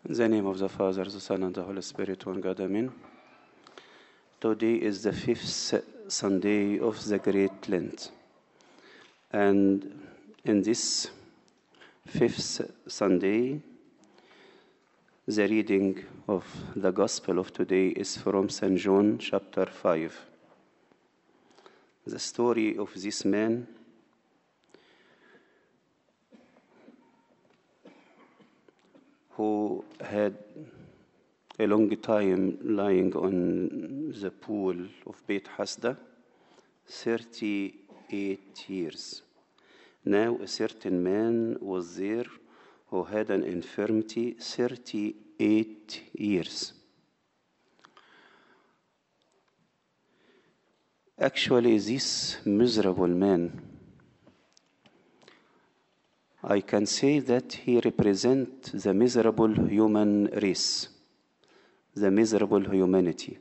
In the name of the Father, the Son, and the Holy Spirit, one God, Amen. Today is the fifth Sunday of the Great Lent. And in this fifth Sunday, the reading of the Gospel of today is from St. John chapter 5. The story of this man who had a long time lying on the pool of Beit Hasda, 38 years. Now a certain man was there who had an infirmity 38 years. Actually, this miserable man, I can say that he represents the miserable human race, the miserable humanity,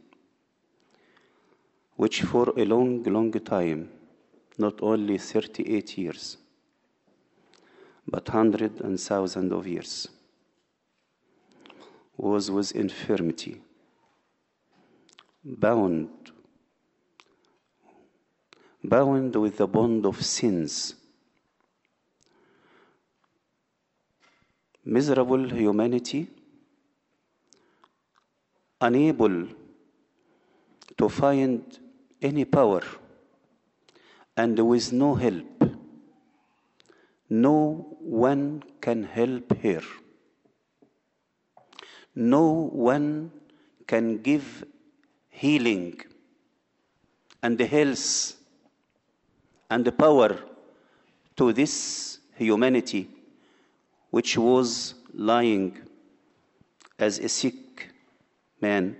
which for a long, long time, not only 38 years, but hundred and thousand of years, was with infirmity, bound, bound with the bond of sins. Miserable humanity, unable to find any power, and with no help no one can help her. No one can give healing and health and power to this humanity which was lying as a sick man.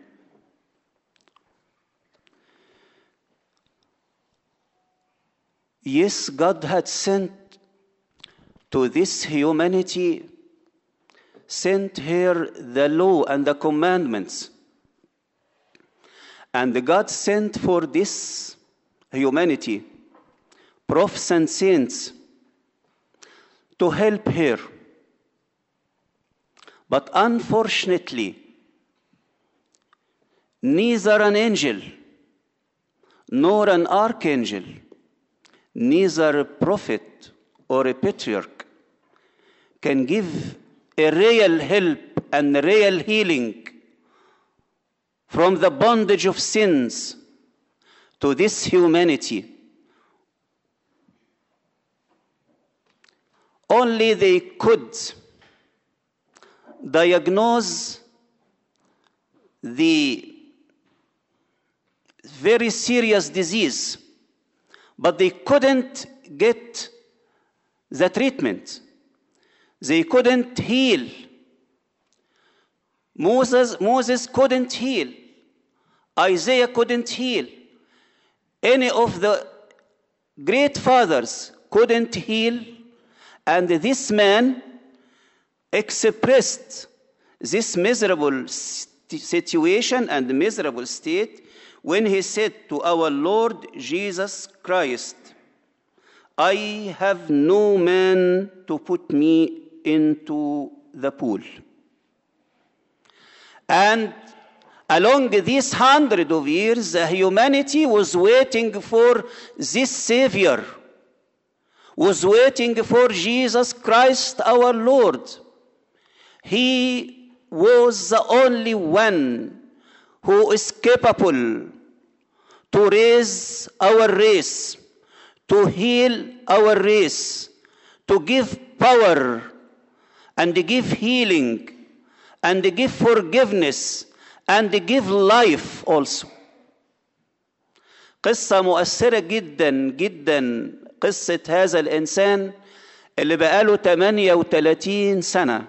Yes, God had sent to this humanity, sent her the law and the commandments. And God sent for this humanity prophets and saints to help her. But unfortunately, neither an angel nor an archangel, neither a prophet or a patriarch can give a real help and real healing from the bondage of sins to this humanity. Only they could diagnose the very serious disease, but they couldn't get the treatment. They couldn't heal. Moses, Moses couldn't heal. Isaiah couldn't heal. Any of the great fathers couldn't heal. And this man expressed this miserable situation and miserable state when he said to our Lord Jesus Christ, I have no man to put me into the pool. And along these hundred of years, humanity was waiting for this Savior, was waiting for Jesus Christ our Lord. He was the only one who is capable to raise our race, to heal our race, to give power and give healing and give forgiveness and give life also. قصة مؤثرة جدا جدا قصة هذا الإنسان اللي بقاله 38 سنة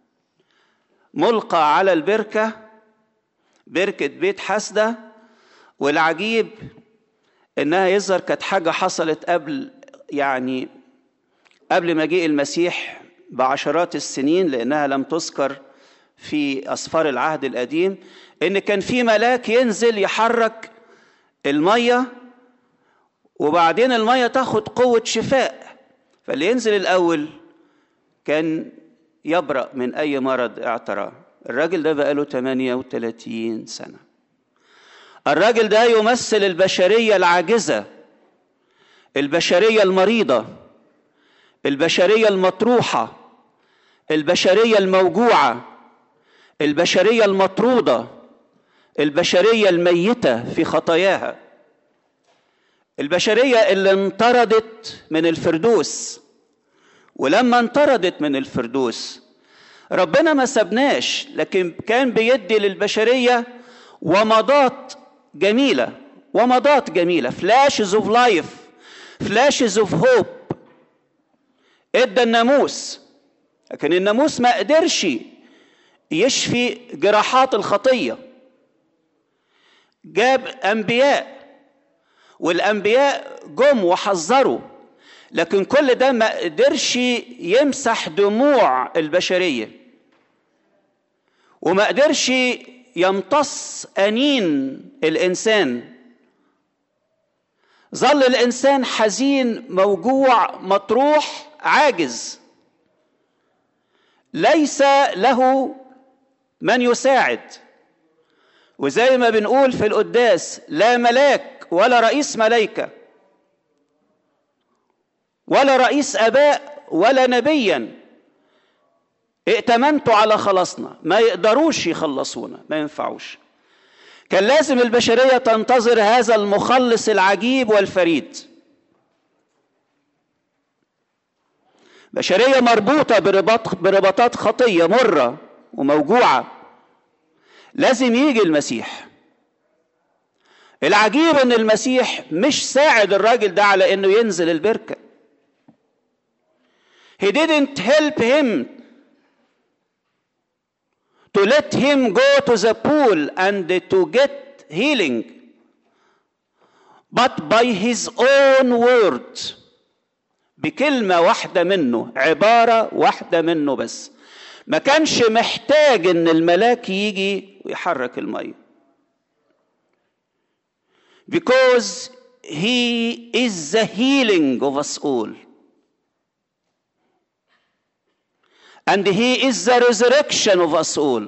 ملقى على البركة بركة بيت حسدة والعجيب إنها يظهر كانت حاجة حصلت قبل يعني قبل مجيء المسيح بعشرات السنين لأنها لم تذكر في أسفار العهد القديم إن كان في ملاك ينزل يحرك المية وبعدين المية تاخد قوة شفاء فاللي ينزل الأول كان يبرأ من أي مرض اعتراه الراجل ده بقاله 38 سنة الراجل ده يمثل البشرية العاجزة البشرية المريضة البشرية المطروحة البشرية الموجوعة البشرية المطرودة البشرية الميتة في خطاياها البشرية اللي انطردت من الفردوس ولما انطردت من الفردوس ربنا ما سبناش لكن كان بيدي للبشرية ومضات جميلة ومضات جميلة فلاشز اوف لايف فلاشز اوف هوب ادى الناموس لكن الناموس ما قدرش يشفي جراحات الخطيه جاب انبياء والانبياء جم وحذروا لكن كل ده ما قدرش يمسح دموع البشريه وما قدرش يمتص انين الانسان ظل الانسان حزين موجوع مطروح عاجز ليس له من يساعد وزي ما بنقول في القداس لا ملاك ولا رئيس ملائكه ولا رئيس اباء ولا نبيا ائتمنتوا على خلاصنا ما يقدروش يخلصونا ما ينفعوش كان لازم البشريه تنتظر هذا المخلص العجيب والفريد بشريه مربوطه برباط برباطات خطيه مره وموجوعه لازم يجي المسيح العجيب ان المسيح مش ساعد الراجل ده على انه ينزل البركه he didn't help him to let him go to the pool and to get healing but by his own word بكلمه واحده منه عباره واحده منه بس ما كانش محتاج ان الملاك يجي ويحرك الميه because he is the healing of us all and he is the resurrection of us all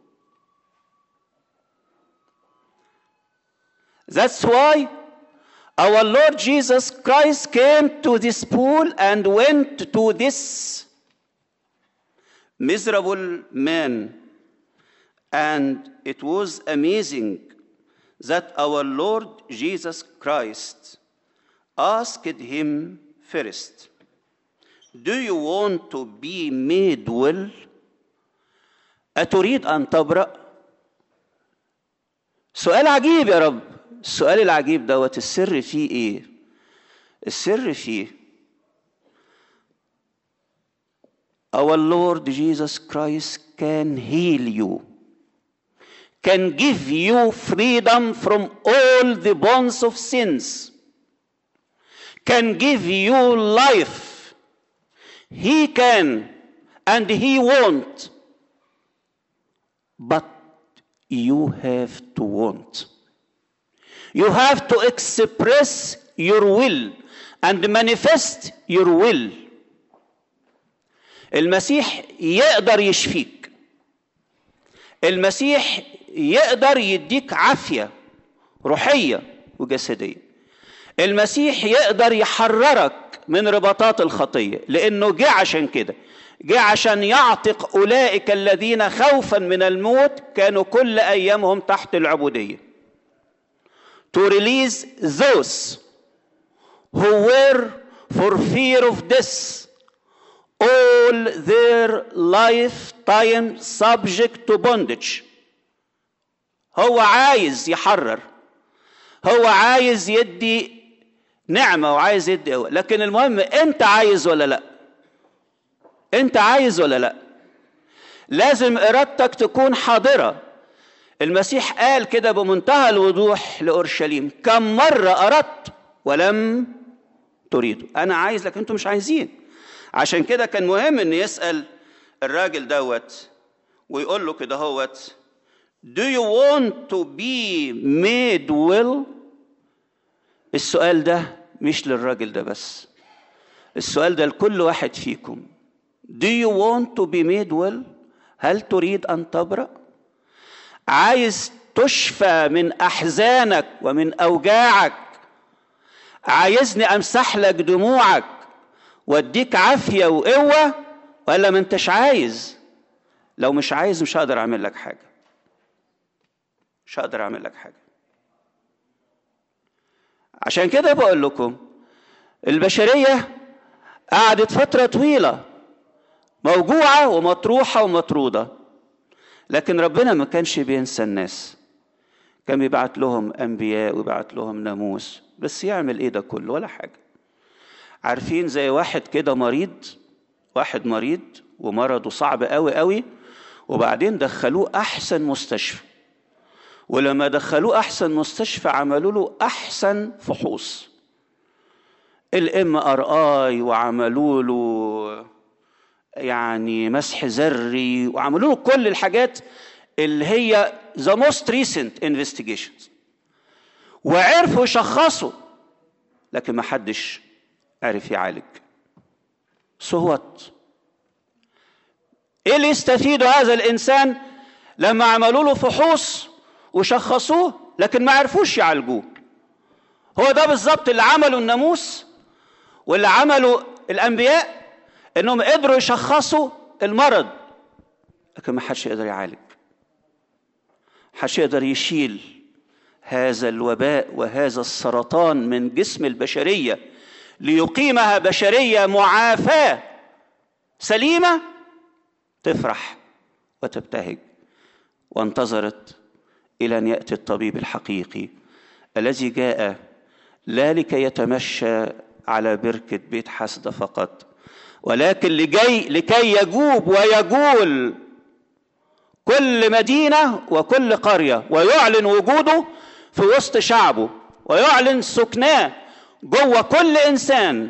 that's why our lord jesus christ came to this pool and went to this miserable man. And it was amazing that our Lord Jesus Christ asked him first, Do you want to be made well? أتريد أن تبرأ؟ سؤال عجيب يا رب السؤال العجيب دوت السر فيه ايه السر فيه our Lord Jesus Christ can heal you, can give you freedom from all the bonds of sins, can give you life. He can and He won't. But you have to want. You have to express your will and manifest your will. المسيح يقدر يشفيك المسيح يقدر يديك عافيه روحيه وجسديه المسيح يقدر يحررك من رباطات الخطيه لانه جه عشان كده جه عشان يعتق اولئك الذين خوفا من الموت كانوا كل ايامهم تحت العبوديه to release those who were for fear of death all their lifetime subject to bondage هو عايز يحرر هو عايز يدي نعمه وعايز يدي قوه لكن المهم انت عايز ولا لا انت عايز ولا لا لازم ارادتك تكون حاضره المسيح قال كده بمنتهى الوضوح لاورشليم كم مره اردت ولم تريدوا انا عايز لكن انتم مش عايزين عشان كده كان مهم ان يسال الراجل دوت ويقول له كده هوت Do you want to be made well؟ السؤال ده مش للراجل ده بس السؤال ده لكل واحد فيكم Do you want to be made well؟ هل تريد ان تبرأ عايز تشفى من احزانك ومن اوجاعك عايزني امسح لك دموعك واديك عافيه وقوه ولا ما انتش عايز لو مش عايز مش هقدر اعمل لك حاجه مش هقدر اعمل لك حاجه عشان كده بقول لكم البشريه قعدت فتره طويله موجوعه ومطروحه ومطروده لكن ربنا ما كانش بينسى الناس كان بيبعت لهم انبياء ويبعت لهم ناموس بس يعمل ايه ده كله ولا حاجه عارفين زي واحد كده مريض واحد مريض ومرضه صعب قوي قوي وبعدين دخلوه احسن مستشفى ولما دخلوه احسن مستشفى عملوا له احسن فحوص الام ار اي وعملوا له يعني مسح ذري وعملوا له كل الحاجات اللي هي ذا موست ريسنت انفستيجيشنز وعرفوا يشخصوا لكن ما حدش عرف يعالج سو وات ايه اللي يستفيده هذا الانسان لما عملوا له فحوص وشخصوه لكن ما عرفوش يعالجوه هو ده بالظبط اللي عمله الناموس واللي عمله الانبياء انهم قدروا يشخصوا المرض لكن ما حدش يقدر يعالج حدش يقدر يشيل هذا الوباء وهذا السرطان من جسم البشريه ليقيمها بشريه معافاه سليمه تفرح وتبتهج وانتظرت الى ان ياتي الطبيب الحقيقي الذي جاء لا لكي يتمشى على بركه بيت حسد فقط ولكن لجي لكي يجوب ويجول كل مدينه وكل قريه ويعلن وجوده في وسط شعبه ويعلن سكناه جوه كل انسان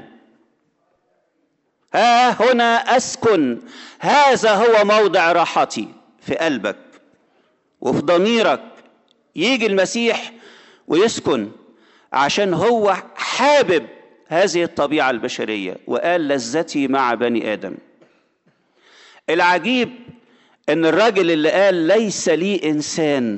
ها هنا اسكن هذا هو موضع راحتي في قلبك وفي ضميرك يجي المسيح ويسكن عشان هو حابب هذه الطبيعه البشريه وقال لذتي مع بني ادم العجيب ان الراجل اللي قال ليس لي انسان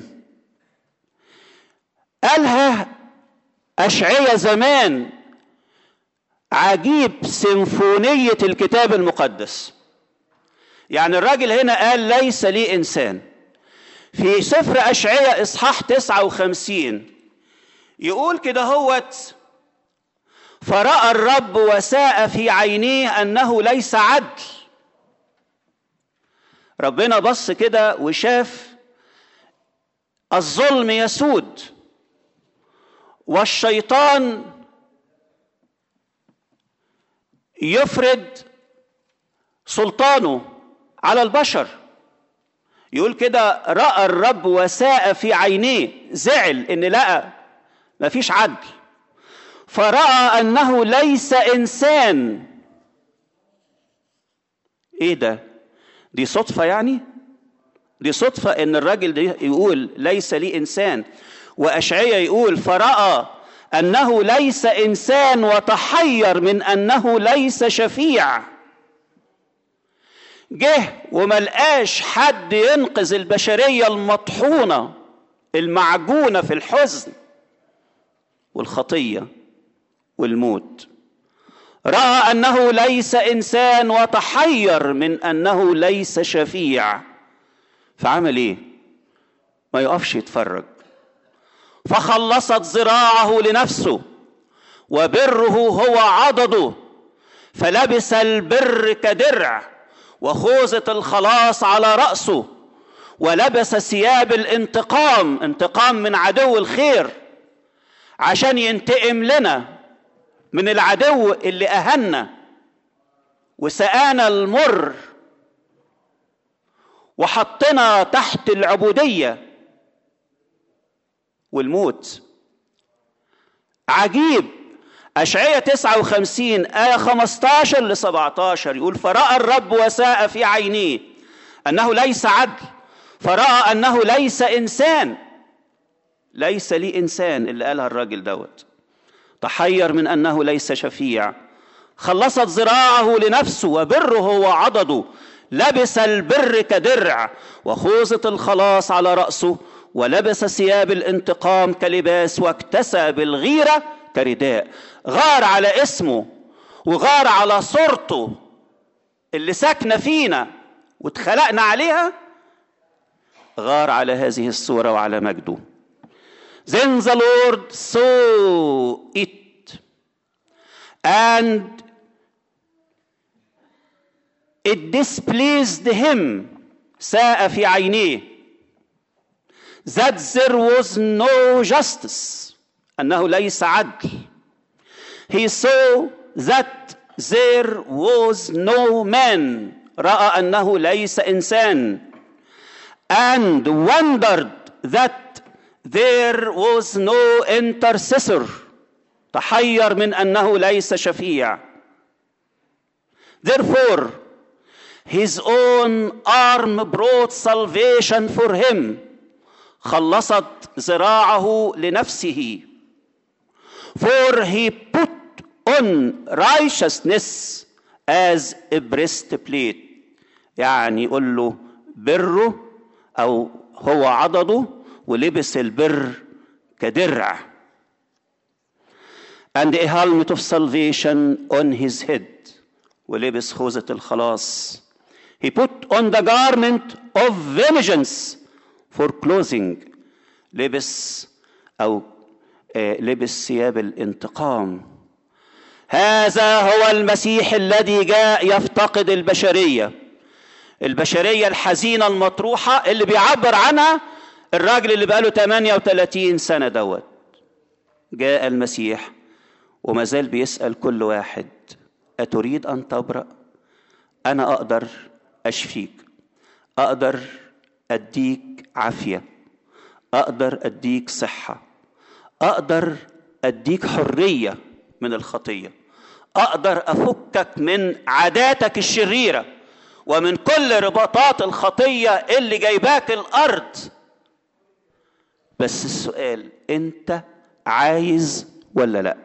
قالها اشعيا زمان عجيب سيمفونيه الكتاب المقدس يعني الراجل هنا قال ليس لي انسان في سفر اشعيا اصحاح 59 يقول كده هوت فراى الرب وساء في عينيه انه ليس عدل ربنا بص كده وشاف الظلم يسود والشيطان يفرد سلطانه على البشر يقول كده راى الرب وساء في عينيه زعل ان لقى مفيش عدل فراى انه ليس انسان ايه ده دي صدفه يعني دي صدفه ان الراجل ده يقول ليس لي انسان واشعيا يقول فراى انه ليس انسان وتحير من انه ليس شفيع جه وملقاش حد ينقذ البشريه المطحونه المعجونه في الحزن والخطيه والموت راى انه ليس انسان وتحير من انه ليس شفيع فعمل ايه ما يقفش يتفرج فخلصت ذراعه لنفسه وبره هو عضده فلبس البر كدرع وخوذة الخلاص على رأسه ولبس ثياب الانتقام انتقام من عدو الخير عشان ينتقم لنا من العدو اللي أهنا وسقانا المر وحطنا تحت العبودية والموت عجيب أشعية 59 آية 15 ل 17 يقول فرأى الرب وساء في عينيه أنه ليس عدل فرأى أنه ليس إنسان ليس لي إنسان اللي قالها الراجل دوت تحير من أنه ليس شفيع خلصت ذراعه لنفسه وبره وعضده لبس البر كدرع وخوذة الخلاص على رأسه ولبس ثياب الانتقام كلباس واكتسب الغيرة كرداء غار على اسمه وغار على صورته اللي ساكنة فينا واتخلقنا عليها غار على هذه الصورة وعلى مجده Then the Lord saw it and it displeased him ساء في عينيه that there was no justice أنه ليس عدل he saw that there was no man رأى أنه ليس إنسان and wondered that there was no intercessor تحير من أنه ليس شفيع therefore his own arm brought salvation for him خلصت ذراعه لنفسه for he put on righteousness as a breastplate يعني يقول له بره او هو عضده ولبس البر كدرع and a helmet of salvation on his head ولبس خوذة الخلاص he put on the garment of vengeance for clothing لبس او آه لبس ثياب الانتقام هذا هو المسيح الذي جاء يفتقد البشريه البشريه الحزينه المطروحه اللي بيعبر عنها الراجل اللي بقاله 38 سنه دوت جاء المسيح وما زال بيسال كل واحد اتريد ان تبرأ انا اقدر اشفيك اقدر اديك عافيه اقدر اديك صحه اقدر اديك حريه من الخطيه اقدر افكك من عاداتك الشريره ومن كل رباطات الخطيه اللي جايباك الارض بس السؤال انت عايز ولا لا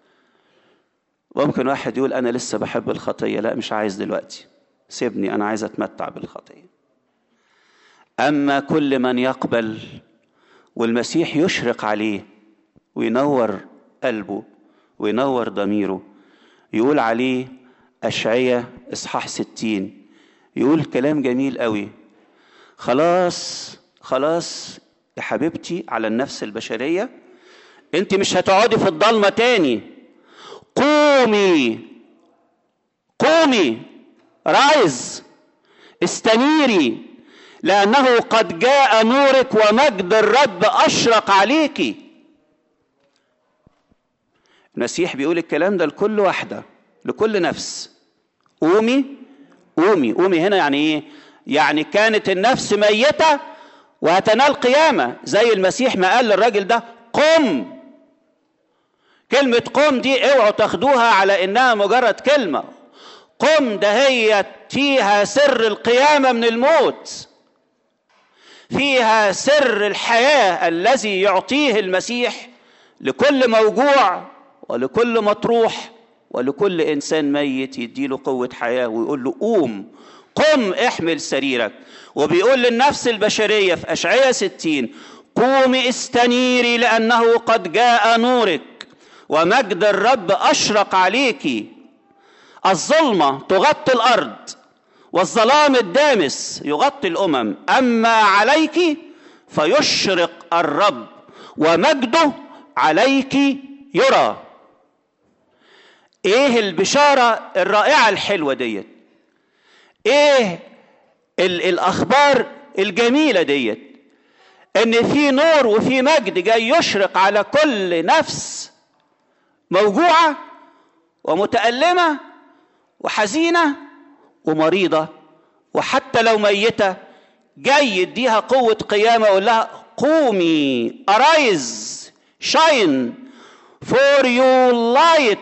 ممكن واحد يقول انا لسه بحب الخطيه لا مش عايز دلوقتي سيبني انا عايز اتمتع بالخطيه اما كل من يقبل والمسيح يشرق عليه وينور قلبه وينور ضميره يقول عليه أشعية إصحاح ستين يقول كلام جميل قوي خلاص خلاص يا حبيبتي على النفس البشرية انت مش هتقعدي في الضلمة تاني قومي قومي رايز استنيري لأنه قد جاء نورك ومجد الرب أشرق عليكِ المسيح بيقول الكلام ده لكل واحدة لكل نفس قومي قومي قومي هنا يعني ايه يعني كانت النفس ميتة وهتنال قيامة زي المسيح ما قال للراجل ده قم كلمة قم دي اوعوا تاخدوها على انها مجرد كلمة قم ده هي فيها سر القيامة من الموت فيها سر الحياة الذي يعطيه المسيح لكل موجوع ولكل مطروح ولكل انسان ميت يديله قوه حياه ويقول له قوم قم احمل سريرك وبيقول للنفس البشريه في اشعياء ستين قومي استنيري لانه قد جاء نورك ومجد الرب اشرق عليك الظلمه تغطي الارض والظلام الدامس يغطي الامم اما عليك فيشرق الرب ومجده عليك يرى ايه البشاره الرائعه الحلوه ديت ايه ال الاخبار الجميله ديت ان في نور وفي مجد جاي يشرق على كل نفس موجوعه ومتالمه وحزينه ومريضه وحتى لو ميته جاي يديها قوه قيامه يقول لها قومي arise shine for your light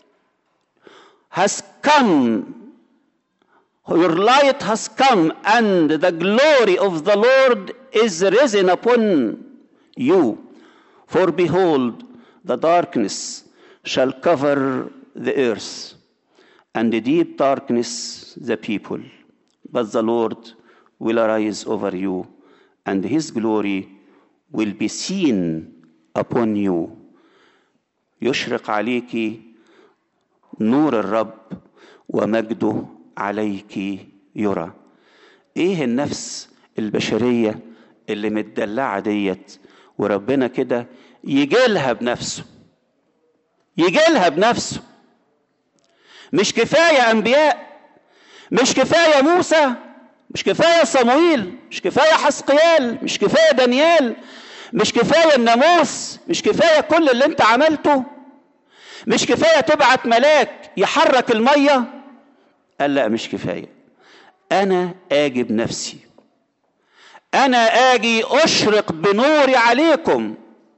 has come your light has come and the glory of the lord is risen upon you for behold the darkness shall cover the earth and the deep darkness the people but the Lord will arise over you, and his glory will be seen upon you. يشرق عليك نور الرب ومجده عليك يرى ايه النفس البشريه اللي متدلعه ديت وربنا كده يجيلها بنفسه يجيلها بنفسه مش كفايه انبياء مش كفايه موسى مش كفايه صمويل مش كفايه حسقيال مش كفايه دانيال مش كفايه الناموس مش كفايه كل اللي انت عملته مش كفايه تبعت ملاك يحرك الميه قال لا مش كفايه انا اجي بنفسي انا اجي اشرق بنوري عليكم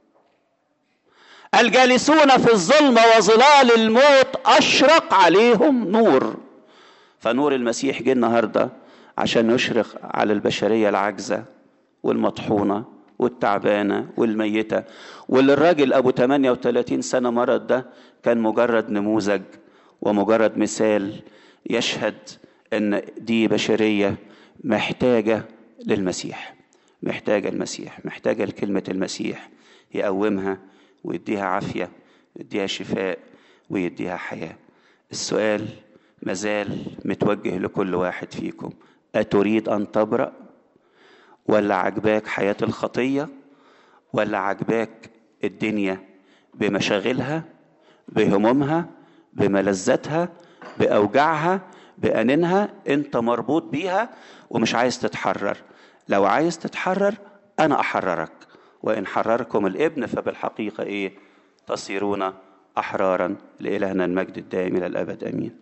الجالسون في الظلمه وظلال الموت اشرق عليهم نور فنور المسيح جه النهارده عشان يشرق على البشريه العاجزه والمطحونه والتعبانه والميته واللي الراجل ابو 38 سنه مرض ده كان مجرد نموذج ومجرد مثال يشهد ان دي بشريه محتاجه للمسيح محتاجه المسيح محتاجه لكلمه المسيح يقومها ويديها عافيه ويديها شفاء ويديها حياه السؤال مازال متوجه لكل واحد فيكم اتريد ان تبرأ ولا عجباك حياه الخطيه ولا عجباك الدنيا بمشاغلها بهمومها بملذاتها باوجاعها بانينها انت مربوط بيها ومش عايز تتحرر لو عايز تتحرر انا احررك وان حرركم الابن فبالحقيقه ايه تصيرون احرارا لالهنا المجد الدائم الى الابد امين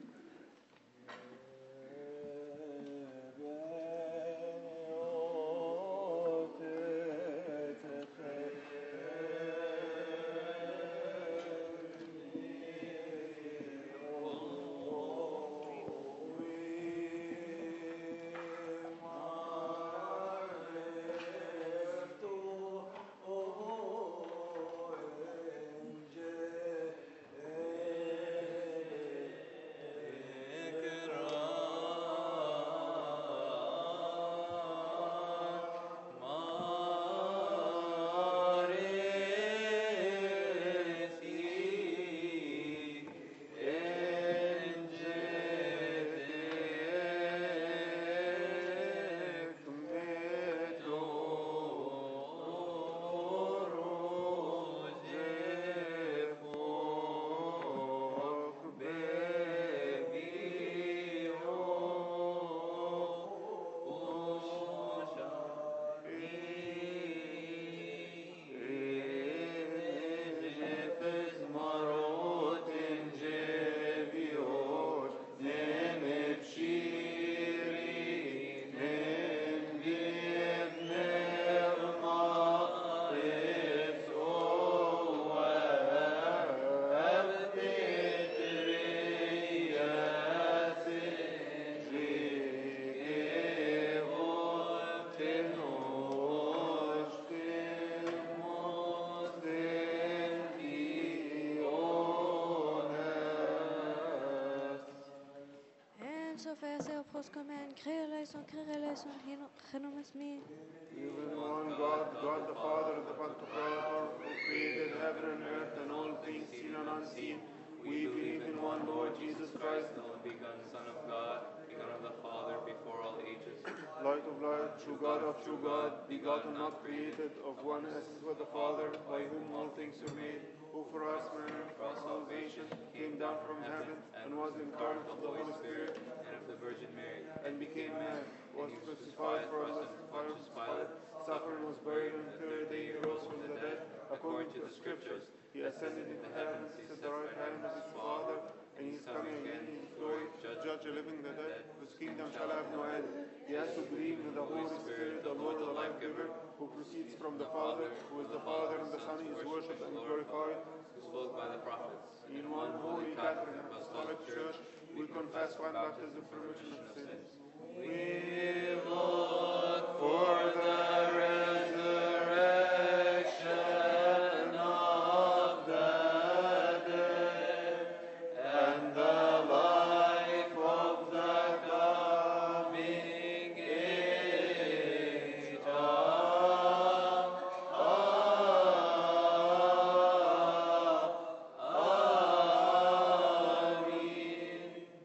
så får jeg se opp hos kommen. Kreløyson, kreløyson, genomes mi. You will one God, God the Father, the Pantocrator, who created heaven and earth and all things seen and unseen. We believe in one Lord Jesus Christ, the only begotten Son of God, begotten of the Father before all ages. light of light, true God of true God, begotten, not created, of one essence with the Father, by whom all things were made, who for us man, for our salvation, came down from heaven, and was incarnate of the Holy Spirit, and of the Virgin Mary. and became man, was crucified for us under Pontius Pilate, suffered and was buried, and the third day he rose from the dead, according to the Scriptures. He ascended into heaven, sits at the right hand of his Father, and he is coming again in his glory, to judge the living and the dead, whose kingdom shall have no end. Yes, who believe in the Holy Spirit, the Lord, the life giver, who proceeds from the Father, who is the Father and the Son, he is worshipped and glorified. who spoke by the prophets. In one holy Catholic and Apostolic Church, we confess one baptism for remission of sins. We, Lord.